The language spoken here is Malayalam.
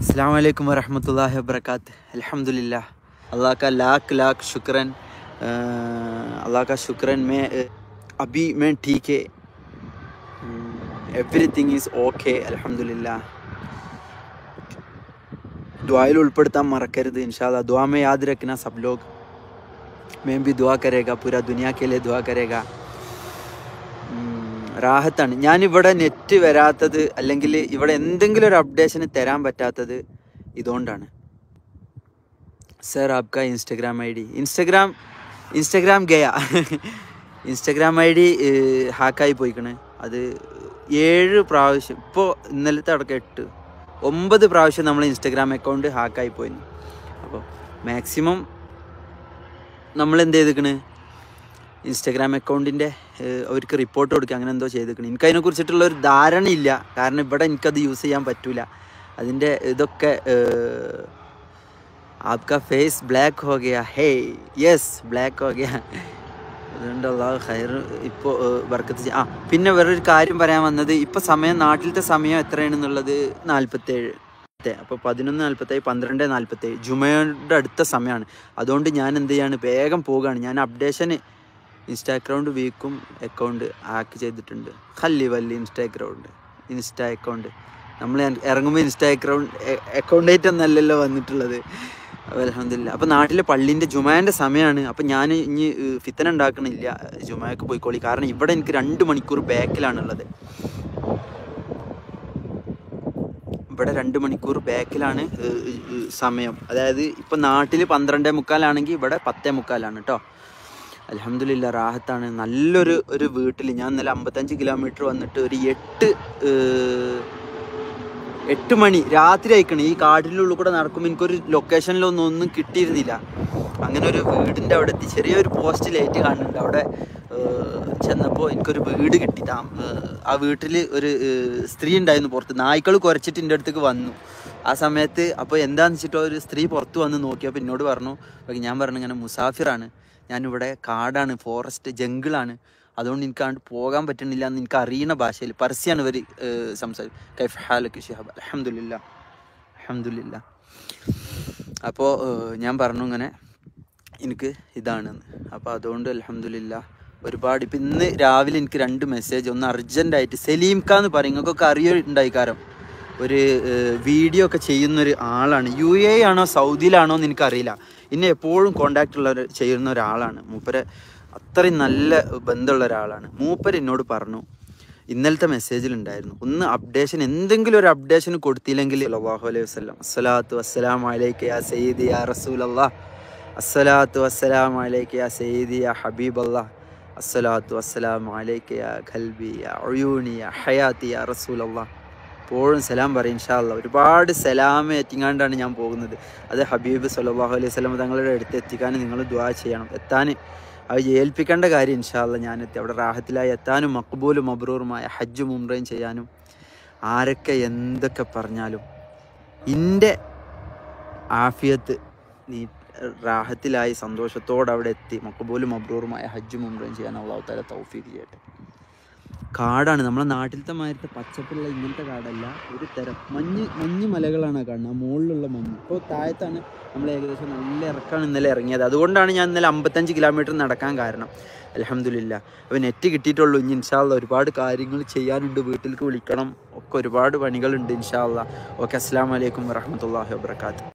अस्सलाम वालेकुम वरहमतुल्लाहि वबरकात अल्हम्दुलिल्लाह अल्लाह का लाख लाख शुक्रन अ, अल्लाह का शुक्रन मैं अ, अभी मैं ठीक है എവറിത്തിങ് ഈസ് ഓക്കെ അലഹമില്ല ദ്വായിൽ ഉൾപ്പെടുത്താൻ മറക്കരുത് ഇൻഷാല്ല ദ്വാ में याद रखना सब लोग मैं भी दुआ करेगा पूरा दुनिया के लिए दुआ करेगा ഉം, റാഹത്താണ് ഞാൻ ഇവിടെ നെറ്റ് വരാത്തത് അല്ലെങ്കിൽ ഇവിടെ എന്തെങ്കിലും ഒരു അപ്ഡേഷന് തരാൻ പറ്റാത്തത് ഇതുകൊണ്ടാണ് സർ ആപ്ക Instagram I D Instagram Instagram ഗയ ഇൻസ്റ്റഗ്രാം ഐ ഡി ഹാക്കായി പോയിക്കണ് അത് ഏഴ് പ്രാവശ്യം ഇപ്പോൾ ഇന്നലത്തെ അടക്കം എട്ട് ഒമ്പത് പ്രാവശ്യം നമ്മൾ ഇൻസ്റ്റഗ്രാം അക്കൗണ്ട് ഹാക്കായി പോയിരുന്നു അപ്പോൾ മാക്സിമം നമ്മൾ എന്ത് ചെയ്തിക്കണ് ഇൻസ്റ്റാഗ്രാം അക്കൗണ്ടിൻ്റെ അവർക്ക് റിപ്പോർട്ട് കൊടുക്കുക അങ്ങനെ എന്തോ ചെയ്തിരിക്കണം എനിക്ക് അതിനെ കുറിച്ചിട്ടുള്ള ഒരു ധാരണയില്ല കാരണം ഇവിടെ എനിക്കത് യൂസ് ചെയ്യാൻ പറ്റൂല അതിൻ്റെ ഇതൊക്കെ ഏഹ്, ആപ്ക ഫേസ് ബ്ലാക്ക് ഹോ ഗയ ഹേ യെസ് ബ്ലാക്ക് ഹോ ഗയ അതുകൊണ്ട് അള്ളാഹു ഖൈർ ഇപ്പോൾ വർക്കത്ത് ചെയ്യ- ആ പിന്നെ വേറൊരു കാര്യം പറയാൻ വന്നത് ഇപ്പോൾ സമയം നാട്ടിലത്തെ സമയം എത്രയാണെന്നുള്ളത് നാൽപ്പത്തേഴ് അപ്പോൾ പതിനൊന്ന് നാൽപ്പത്തേഴ് പന്ത്രണ്ട് നാൽപ്പത്തേഴ് ജുമയുടെ അടുത്ത സമയമാണ് അതുകൊണ്ട് ഞാൻ എന്ത് ചെയ്യാണ് വേഗം പോവുകയാണ് ഞാൻ അപ്ഡേഷന് ഇൻസ്റ്റാ അക്കൗണ്ട് വീക്കും അക്കൗണ്ട് ഹാക്ക് ചെയ്തിട്ടുണ്ട് ഹല്ലി വല്ലി ഇൻസ്റ്റാ അക്കൗണ്ട് ഇൻസ്റ്റാ അക്കൗണ്ട് നമ്മൾ ഇറങ്ങുമ്പോൾ ഇൻസ്റ്റാ അക്കൗണ്ട് അക്കൗണ്ട് ആയിട്ടൊന്നല്ലല്ലോ വന്നിട്ടുള്ളത് അലഹമില്ല അപ്പോൾ നാട്ടിലെ പള്ളീൻ്റെ ജുമാൻ്റെ സമയമാണ് അപ്പോൾ ഞാൻ ഇനി ഏഹ്, ഫിത്തന ഉണ്ടാക്കണില്ല ജുമാക്ക് പോയിക്കോളി കാരണം ഇവിടെ എനിക്ക് രണ്ട് മണിക്കൂർ ബാക്കിലാണുള്ളത് ഇവിടെ രണ്ട് മണിക്കൂർ ബാക്കിലാണ് ഏഹ്, ഏഹ്, സമയം അതായത് ഇപ്പം നാട്ടിൽ പന്ത്രണ്ടേ മുക്കാലാണെങ്കിൽ ഇവിടെ പത്തേ മുക്കാലാണ് കേട്ടോ അലഹമില്ല റാഹത്താണ് നല്ലൊരു ഒരു വീട്ടിൽ ഞാൻ ഇന്നലെ അമ്പത്തഞ്ച് കിലോമീറ്റർ വന്നിട്ട് ഒരു എട്ട് ഏഹ്, എട്ട് മണി രാത്രി അയക്കണം ഈ കാടിൻ്റെ ഉള്ളിൽ കൂടെ നടക്കുമ്പോൾ എനിക്കൊരു ലൊക്കേഷനിലൊന്നും ഒന്നും കിട്ടിയിരുന്നില്ല അങ്ങനെ ഒരു വീടിൻ്റെ അവിടെ എത്തി ചെറിയൊരു പോസ്റ്റ് ലൈറ്റ് കാണുന്നുണ്ട് അവിടെ ചെന്നപ്പോൾ എനിക്കൊരു വീട് കിട്ടി താ- ഏഹ്, ആ വീട്ടിൽ ഒരു ഏഹ്, സ്ത്രീ ഉണ്ടായിരുന്നു പുറത്ത് നായ്ക്കൾ കുരച്ചിട്ട് എൻ്റെ അടുത്തേക്ക് വന്നു ആ സമയത്ത് അപ്പോൾ എന്താണെന്ന് വെച്ചിട്ട് ഒരു സ്ത്രീ പുറത്ത് വന്ന് നോക്കിയപ്പോൾ എന്നോട് പറഞ്ഞു അപ്പോൾ ഞാൻ പറഞ്ഞു ഇങ്ങനെ മുസാഫിറാണ് ഞാനിവിടെ കാടാണ് ഫോറസ്റ്റ് ജംഗിളാണ് അതുകൊണ്ട് എനിക്ക് അങ്ങോട്ട് പോകാൻ പറ്റുന്നില്ല എന്ന് എനിക്ക് അറിയുന്ന ഭാഷയിൽ പരസ്യമാണ് ഇവർ സംസാരിക്കും കൈഫ് ഹാലക്ക് ഷിഹാബ് അലഹമില്ല അലഹമില്ല അപ്പോൾ ഞാൻ പറഞ്ഞു ഇങ്ങനെ എനിക്ക് ഇതാണെന്ന് അപ്പോൾ അതുകൊണ്ട് അലഹമില്ല ഒരുപാട് ഇപ്പം ഇന്ന് രാവിലെ എനിക്ക് രണ്ട് മെസ്സേജ് ഒന്ന് അർജൻറ്റായിട്ട് സലീംക്ക എന്ന് പറയും നിങ്ങൾക്കൊക്കെ അറിയുണ്ടായി കാരണം ഒരു വീഡിയോ ഒക്കെ ചെയ്യുന്ന ഒരു ആളാണ് യു എ ആണോ സൗദിയിലാണോ എന്ന് എനിക്കറിയില്ല ഇന്നെ എപ്പോഴും കോണ്ടാക്ട് ഉള്ള ഒരു ചെയ്യുന്ന ഒരാളാണ് മൂപ്പരെ അത്രയും നല്ല ബന്ധമുള്ള ഒരാളാണ് മൂപ്പര് എന്നോട് പറഞ്ഞു ഇന്നലത്തെ മെസ്സേജിൽ ഉണ്ടായിരുന്നു ഒന്ന് അപ്ഡേഷൻ എന്തെങ്കിലും ഒരു അപ്ഡേഷൻ കൊടുത്തില്ലെങ്കിൽ അള്ളാഹു അലൈഹി വസ്ലാം അസ്സലാത്തു വസ്സലാം അലൈക്ക് യാ സയ്യിദി യാ റസൂൽ അള്ളാഹ് അസ്സലാത്തു വസ്സലാം അലൈക്ക് യാ സയ്യിദി യാ ഹബീബ് അള്ളാഹ് അസ്സലാത്തു വസ്സലാം അലൈക്ക് യാ ഖൽബി യാ ഉയൂനി യാ ഹയാത്തി യാ റസൂൽ അള്ളാഹ് എപ്പോഴും സലാം പറയും ഇൻഷാല്ല ഒരുപാട് സലാം എത്തിങ്ങാണ്ടാണ് ഞാൻ പോകുന്നത് അത് ഹബീബ് സല്ലാഹു അലൈഹി സ്വലം തങ്ങളുടെ അടുത്ത് എത്തിക്കാൻ നിങ്ങൾ ദ്വാ ചെയ്യണം എത്താൻ അത് ഏൽപ്പിക്കേണ്ട കാര്യം ഇൻഷാല്ല ഞാൻ എത്തി അവിടെ റാഹത്തിലായി എത്താനും മക്ബൂലും മബ്രൂറുമായ ഹജ്ജും ഉംറയും ചെയ്യാനും ആരൊക്കെ എന്തൊക്കെ പറഞ്ഞാലും എൻ്റെ ആഫിയത്ത് നീ റാഹത്തിലായി സന്തോഷത്തോടെ അവിടെ എത്തി മക്കബൂലും മബ്രൂറുമായ ഹജ്ജും ഉംറയും ചെയ്യാൻ അള്ളാഹു താല തൗഫീഖ് ചെയ്യട്ടെ കാടാണ് നമ്മളെ നാട്ടിലത്തെ മാതിരത്തെ പച്ചപ്പുള്ള ഇങ്ങനത്തെ കാടല്ല ഒരു തരം മഞ്ഞ് മഞ്ഞ് മലകളാണ് ആ കാണുന്നത് ആ മുകളിലുള്ള മഞ്ഞ് ഇപ്പോൾ താഴത്താണ് നമ്മൾ ഏകദേശം നല്ല ഇറക്കാണ് ഇന്നലെ ഇറങ്ങിയത് അതുകൊണ്ടാണ് ഞാൻ ഇന്നലെ അമ്പത്തഞ്ച് കിലോമീറ്റർ നടക്കാൻ കാരണം അലഹമില്ല അപ്പോൾ നെറ്റ് കിട്ടിയിട്ടുള്ളൂ ഇനി ഇൻഷാല്ല ഒരുപാട് കാര്യങ്ങൾ ചെയ്യാനുണ്ട് വീട്ടിലേക്ക് വിളിക്കണം ഒക്കെ ഒരുപാട് പണികളുണ്ട് ഇൻഷാല്ല ഓക്കെ അസ്സാം വലൈക്കും വറഹമത്തല്ലാഹി വാബർക്കാത്തു